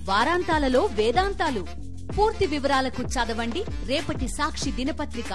వారాంతాలలో వేదాంతాలు పూర్తి వివరాలకు చదవండి రేపటి సాక్షి దినపత్రిక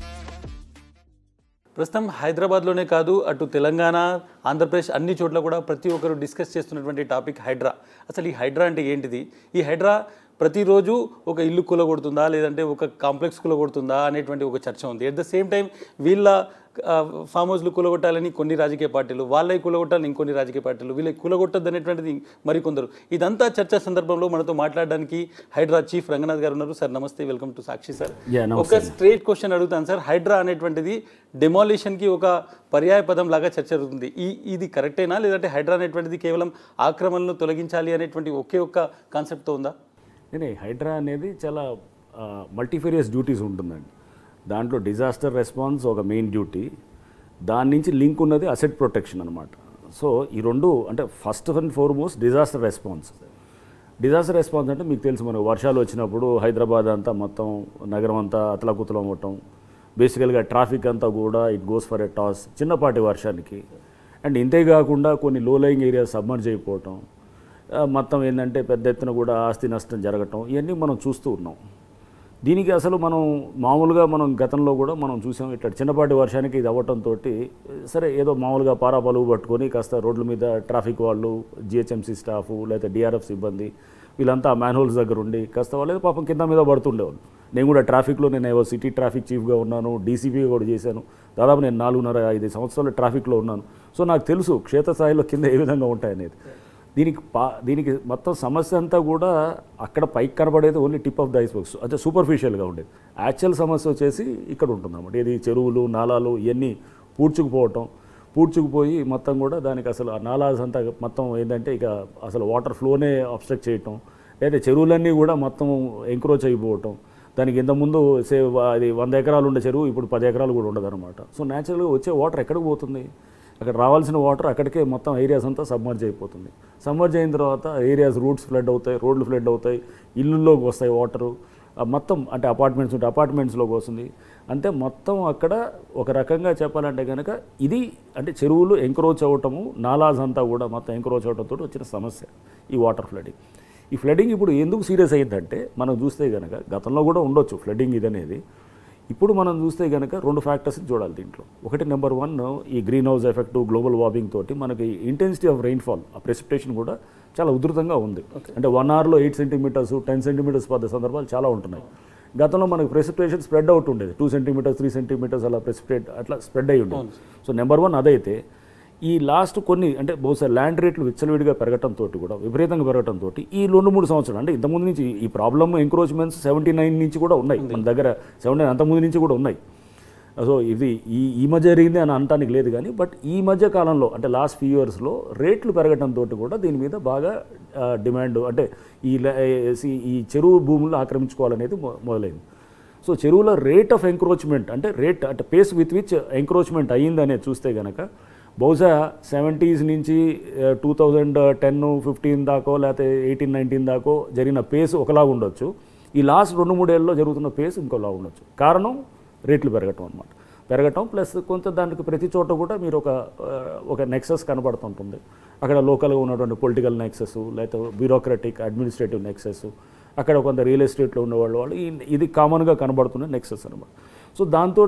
ప్రస్తుతం హైదరాబాద్లోనే కాదు అటు తెలంగాణ ఆంధ్రప్రదేశ్ అన్ని చోట్ల కూడా ప్రతి ఒక్కరు డిస్కస్ చేస్తున్నటువంటి టాపిక్ హైడ్రా అసలు ఈ హైడ్రా అంటే ఏంటిది ఈ హైడ్రా ప్రతిరోజు ఒక ఇల్లు కూలగొడుతుందా లేదంటే ఒక కాంప్లెక్స్ కూలగొడుతుందా అనేటువంటి ఒక చర్చ ఉంది ఎట్ ద సేమ్ టైం వీళ్ళ ఆ, ఫామ్ హౌస్లు కూలగొట్టాలని కొన్ని రాజకీయ పార్టీలు వాళ్ళవి కూలగొట్టాలని ఇంకొన్ని రాజకీయ పార్టీలు వీళ్ళకి కూలగొట్టద్దు అనేటువంటిది మరికొందరు ఇదంతా చర్చ సందర్భంలో మనతో మాట్లాడడానికి హైడ్రా చీఫ్ రంగనాథ్ గారు ఉన్నారు సార్ నమస్తే welcome to Sakshi sir Yeah, నమస్తే. ఒక స్ట్రేట్ క్వశ్చన్ అడుగుతాను సార్ హైడ్రా అనేటువంటిది డెమాలిషన్కి ఒక పర్యాయ పదం లాగా చర్చ జరుగుతుంది ఈ ఇది కరెక్టేనా లేదంటే హైడ్రా అనేటువంటిది కేవలం ఆక్రమణను తొలగించాలి అనేటువంటి ఒకే ఒక్క కాన్సెప్ట్తో ఉందా నేనే హైడ్రా అనేది చాలా మల్టీఫేరియస్ డ్యూటీస్ ఉంటుందండి దాంట్లో డిజాస్టర్ రెస్పాన్స్ ఒక మెయిన్ డ్యూటీ దాని నుంచి లింక్ ఉన్నది అసెట్ ప్రొటెక్షన్ అనమాట సో ఈ రెండు అంటే first and foremost disaster response disaster response అంటే మీకు తెలుసు మనకు వర్షాలు వచ్చినప్పుడు హైదరాబాద్ అంతా మొత్తం నగరం అంతా అతలకుతలం అవ్వటం బేసికల్గా ట్రాఫిక్ అంతా కూడా it goes for a toss చిన్నపాటి వర్షానికి అండ్ ఇంతే కాకుండా కొన్ని లో లయింగ్ ఏరియాస్ సబ్మర్జ్ అయిపోవటం ఆ, మొత్తం ఏంటంటే పెద్ద ఎత్తున కూడా ఆస్తి నష్టం జరగటం ఇవన్నీ మనం చూస్తూ ఉన్నాం దీనికి అసలు మనం మామూలుగా మనం గతంలో కూడా మనం చూసాం ఇట్లా చిన్నపాటి వర్షానికి ఇది అవ్వటంతో సరే ఏదో మామూలుగా పారా పలువు పట్టుకొని కాస్త రోడ్ల మీద ట్రాఫిక్ వాళ్ళు జిహెచ్ఎంసీ స్టాఫ్ లేకపోతే డిఆర్ఎఫ్ సిబ్బంది వీళ్ళంతా మ్యాన్ హోల్స్ దగ్గర ఉండి కాస్త వాళ్ళు పాపం కింద మీద పడుతుండేవాళ్ళు నేను కూడా ట్రాఫిక్లో నేను ఏవో సిటీ ట్రాఫిక్ చీఫ్గా ఉన్నాను డీసీపీగా కూడా చేశాను దాదాపు నేను నాలుగున్నర ఐదు సంవత్సరాలు ట్రాఫిక్లో ఉన్నాను సో నాకు తెలుసు క్షేత్రస్థాయిలో కింద ఏ విధంగా ఉంటాయనేది దీనికి పా దీనికి మొత్తం సమస్య అంతా కూడా అక్కడ పైకి కనబడేది only tip of the icebergs అంటే సూపర్ఫిషియల్గా ఉండేది యాక్చువల్ సమస్య వచ్చేసి ఇక్కడ ఉంటుంది అనమాట ఇది చెరువులు నాలాలు ఇవన్నీ పూడ్చుకుపోవటం పూడ్చుకుపోయి మొత్తం కూడా దానికి అసలు ఆ నాలాస్ అంతా మొత్తం ఏంటంటే ఇక అసలు వాటర్ ఫ్లోనే అబ్స్ట్రక్ట్ చేయటం లేదా చెరువులన్నీ కూడా మొత్తం ఎంక్రోచ్ అయిపోవటం దానికి ఇంతకుముందు సే అది వంద ఎకరాలు ఉండే చెరువు ఇప్పుడు పది ఎకరాలు కూడా ఉండదు అనమాట సో న్యాచురల్గా వచ్చే వాటర్ ఎక్కడికి పోతుంది అక్కడ రావాల్సిన వాటర్ అక్కడికే మొత్తం ఏరియాస్ అంతా సబ్మర్జ్ అయిపోతుంది సబ్మర్జ్ అయిన తర్వాత ఏరియాస్ రూట్స్ ఫ్లడ్ అవుతాయి రోడ్లు ఫ్లడ్ అవుతాయి ఇల్లుల్లోకి వస్తాయి వాటరు ఆ మొత్తం అంటే అపార్ట్మెంట్స్ ఉంటే అపార్ట్మెంట్స్లోకి వస్తుంది అంటే మొత్తం అక్కడ ఒక రకంగా చెప్పాలంటే కనుక ఇది అంటే చెరువులు ఎంక్రోచ్ అవ్వటము నాలాస్ అంతా కూడా మొత్తం ఎంక్రోచ్ అవటంతో వచ్చిన సమస్య ఈ వాటర్ ఫ్లడింగ్ ఈ ఫ్లడింగ్ ఇప్పుడు ఎందుకు సీరియస్ అయ్యిందంటే మనం చూస్తే కనుక గతంలో కూడా ఉండొచ్చు ఫ్లడింగ్ ఇది అనేది ఇప్పుడు మనం చూస్తే కనుక రెండు ఫ్యాక్టర్స్ని చూడాలి దీంట్లో ఒకటి నెంబర్ వన్ ఈ greenhouse effect global warming తోటి మనకి ఇంటెన్సిటీ ఆఫ్ రెయిన్ఫాల్ ఆ ప్రెసిపిటేషన్ కూడా చాలా ఉధృతంగా ఉంది అంటే వన్ అవర్లో ఎయిట్ సెంటీమీటర్స్ టెన్ సెంటీమీటర్స్ పడ్డ సందర్భాలు చాలా ఉంటున్నాయి గతంలో మనకి ప్రెసిపిటేషన్ స్ప్రెడ్ అవుట్ ఉండేది టూ సెంటీమీటర్స్ త్రీ సెంటీమీటర్స్ అలా ప్రెసిపిటేట్ అట్లా స్ప్రెడ్ అయ్యి ఉండేది సో నెంబర్ వన్ అదైతే ఈ లాస్ట్ కొన్ని అంటే బహుశా ల్యాండ్ రేట్లు విచ్చలవిడిగా పెరగటంతో కూడా విపరీతంగా పెరగటంతో ఈ రెండు మూడు సంవత్సరాలు అంటే ఇంతకుముందు నుంచి ఈ ప్రాబ్లమ్ ఎంక్రోచ్మెంట్స్ సెవెంటీ నైన్ నుంచి కూడా ఉన్నాయి మన దగ్గర సెవెంటీ నైన్ అంతకుముందు నుంచి కూడా ఉన్నాయి సో ఇది ఈ ఈ మధ్య జరిగింది అని అనటానికి లేదు కానీ బట్ ఈ మధ్య కాలంలో అంటే లాస్ట్ ఫ్యూ ఇయర్స్లో రేట్లు పెరగడంతో కూడా దీని మీద బాగా డిమాండ్ అంటే ఈ ల- ఈ- ఈ చెరువు భూములు ఆక్రమించుకోవాలనేది మొ- మొదలైంది సో చెరువుల రేట్ ఆఫ్ ఎంక్రోచ్మెంట్ అంటే రేట్ అంటే పేస్ విత్ విచ్ ఎంక్రోచ్మెంట్ అయ్యిందనేది చూస్తే కనుక బహుశా సెవెంటీస్ నుంచి టూ థౌజండ్ టెన్ ఫిఫ్టీన్ దాకో లేకపోతే ఎయిటీన్ నైన్టీన్ దాకో జరిగిన పేస్ ఒకలాగా ఉండొచ్చు ఈ లాస్ట్ రెండు మూడేళ్ళలో జరుగుతున్న పేస్ ఇంకోలా ఉండొచ్చు కారణం రేట్లు పెరగటం అనమాట పెరగటం ప్లస్ కొంత దానికి ప్రతి చోట కూడా మీరు ఒక ఆ, ఒక నెక్సెస్ కనబడుతుంటుంది అక్కడ లోకల్గా ఉన్నటువంటి పొలిటికల్ నెక్సెస్ లేకపోతే బ్యూరోక్రటిక్ అడ్మినిస్ట్రేటివ్ నెక్సెస్ అక్కడ కొంత రియల్ ఎస్టేట్లో ఉన్నవాళ్ళు వాళ్ళు ఈ- ఇది కామన్గా కనబడుతున్న నెక్సెస్ అనమాట సో దాంతో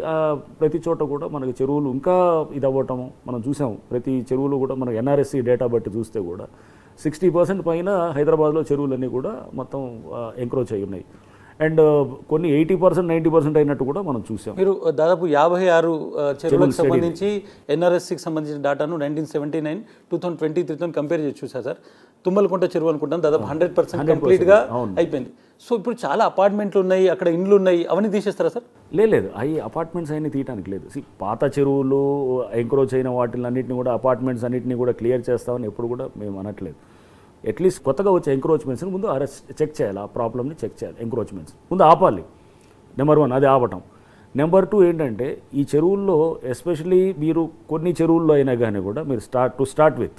ప్రతి చోట కూడా మనకి చెరువులు ఇంకా ఇది అవ్వటము మనం చూసాం ప్రతి చెరువులు కూడా మనకి ఎన్ఆర్ఎస్సి డేటా బట్టి చూస్తే కూడా సిక్స్టీ పర్సెంట్ పైన హైదరాబాద్లో చెరువులన్నీ కూడా మొత్తం ఎంక్రోచ్ అయి ఉన్నాయి అండ్ కొన్ని ఎయిటీ పర్సెంట్ నైంటీ పర్సెంట్ అయినట్టు కూడా మనం చూసాం మీరు దాదాపు యాభై ఆరు ఆ, చెరువులకు సంబంధించి ఎన్ఆర్ఎస్సికి సంబంధించిన డేటాను nineteen seventy nine two thousand twenty త్రీతో కంపేర్ చేసి చూసా సార్ తుమ్మలకుంట చెరువు అనుకుంటాను దాదాపు హండ్రెడ్ పర్సెంట్ కంప్లీట్గా అయిపోయింది సో ఇప్పుడు చాలా అపార్ట్మెంట్లు ఉన్నాయి అక్కడ ఇండ్లు ఉన్నాయి అవన్నీ తీసేస్తారా సార్ లే- లేదు అవి అపార్ట్మెంట్స్ అన్ని తీయడానికి లేదు See, పాత చెరువులు ఎంక్రోచ్ అయిన వాటిని అన్నింటినీ కూడా అపార్ట్మెంట్స్ అన్నింటినీ కూడా క్లియర్ చేస్తామని ఎప్పుడు కూడా మేము అనట్లేదు అట్లీస్ట్ కొత్తగా వచ్చే ఎంక్రోచ్మెంట్స్ని ముందు అరెస్ట్ చెక్ చేయాలి ఆ ప్రాబ్లమ్ని చెక్ చేయాలి ఎంక్రోచ్మెంట్స్ ముందు ఆపాలి నెంబర్ వన్ అది ఆపటం నెంబర్ టూ ఏంటంటే ఈ చెరువుల్లో ఎస్పెషలీ మీరు కొన్ని చెరువుల్లో అయినా కానీ కూడా మీరు స్టార్ట్ టు స్టార్ట్ విత్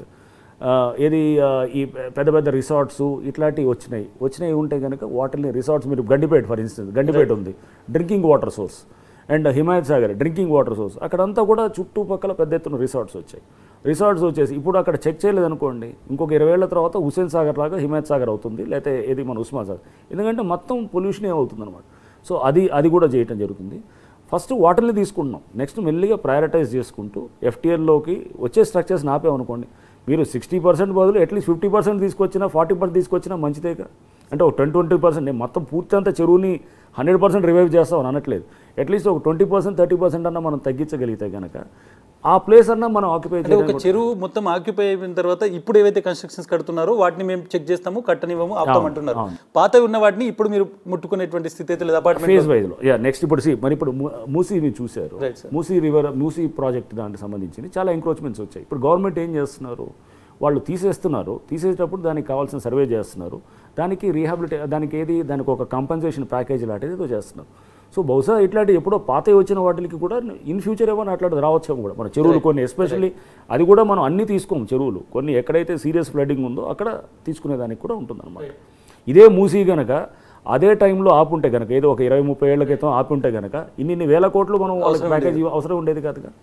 ఏది ఆ, ఈ పెద్ద పెద్ద రిసార్ట్స్ ఇట్లాంటివి వచ్చినాయి వచ్చినాయి ఉంటే కనుక వాటిని రిసార్ట్స్ మీరు గండిపేట ఫర్ ఇన్స్టెన్స్ గండిపేట ఉంది drinking water source and Himayat Sagar drinking water source అక్కడంతా కూడా చుట్టుపక్కల పెద్ద ఎత్తున రిసార్ట్స్ వచ్చాయి రిసార్ట్స్ వచ్చేసి ఇప్పుడు అక్కడ చెక్ చేయలేదు అనుకోండి ఇంకొక ఇరవై ఏళ్ళ తర్వాత హుసేన్ సాగర్ లాగా హిమాయత్ సాగర్ అవుతుంది లేకపోతే ఏది మన ఉస్మా సాగర్ ఎందుకంటే మొత్తం పొల్యూషనే అవుతుంది అనమాట సో అది అది కూడా చేయటం జరుగుతుంది ఫస్ట్ వాటర్ని తీసుకుంటున్నాం నెక్స్ట్ మెల్లిగా ప్రయారిటైజ్ చేసుకుంటూ ఎఫ్టీఎల్లోకి వచ్చే స్ట్రక్చర్స్ నాపామనుకోండి మీరు సిక్స్టీ పర్సెంట్ బదులు అట్లీస్ట్ ఫిఫ్టీ పర్సెంట్ తీసుకొచ్చినా ఫార్టీ పర్సెంట్ తీసుకొచ్చినా మంచిదేగా అంటే ఒక టెన్ ట్వంటీ పర్సెంట్ నేను మొత్తం పూర్తి అంతా చెరువుని హండ్రెడ్ పర్సెంట్ రివైవ్ చేస్తామని అనట్లేదు అట్లీస్ట్ ఒక ట్వంటీ పర్సెంట్ థర్టీ పర్సెంట్ అన్న మనం తగ్గించగలిగితే కనుక ఆ ప్లేస్ అన్న మనం ఆక్యుపై అంటే ఒక చెరువు మొత్తం ఆక్యుపై అయిపోయిన తర్వాత ఇప్పుడు ఏవైతే కన్స్ట్రక్షన్స్ కడుతున్నారో వాటిని మేము చెక్ చేస్తాము కట్టనివ్వము ఆపుతామంటున్నారు పాతవి ఉన్న వాటిని ఇప్పుడు మీరు ముట్టుకునేటువంటి స్థితి అయితే లేదు అపార్ట్మెంట్ ఫేజ్ వైజ్లో యా నెక్స్ట్ ఇప్పుడు see, మరి ఇప్పుడు ము- మూసీ మీరు చూశారు Right, sir. Musi river Musi project దానికి సంబంధించి చాలా ఎంక్రోచ్మెంట్స్ వచ్చాయి ఇప్పుడు గవర్నమెంట్ ఏం చేస్తున్నారు వాళ్ళు తీసేస్తున్నారు తీసేటప్పుడు దానికి కావాల్సిన సర్వే చేస్తున్నారు దానికి రీహాబిలిటే దానికి ఏది దానికి ఒక కంపెన్సేషన్ ప్యాకేజ్ లాంటిది ఏదో చేస్తున్నారు సో బహుశా ఇట్లాంటి ఎప్పుడో పాత వచ్చిన వాటికి కూడా ఇన్ ఫ్యూచర్ ఏమైనా అట్లాంటి రావచ్చేమో కూడా మన చెరువులు కొన్ని ఎస్పెషల్లీ అది కూడా మనం అన్ని తీసుకోము చెరువులు కొన్ని ఎక్కడైతే సీరియస్ ఫ్లడ్డింగ్ ఉందో అక్కడ తీసుకునేదానికి కూడా ఉంటుందన్నమాట ఇదే మూసీ గనక అదే టైంలో ఆపుంటే కనుక ఏదో ఒక ఇరవై ముప్పై ఏళ్ల క్రితం ఆపుంటే కనుక ఇన్ని ఇన్ని వేల కోట్లు మనం వాళ్ళకి ప్యాకేజ్ అవసరం ఉండేది కాదుగా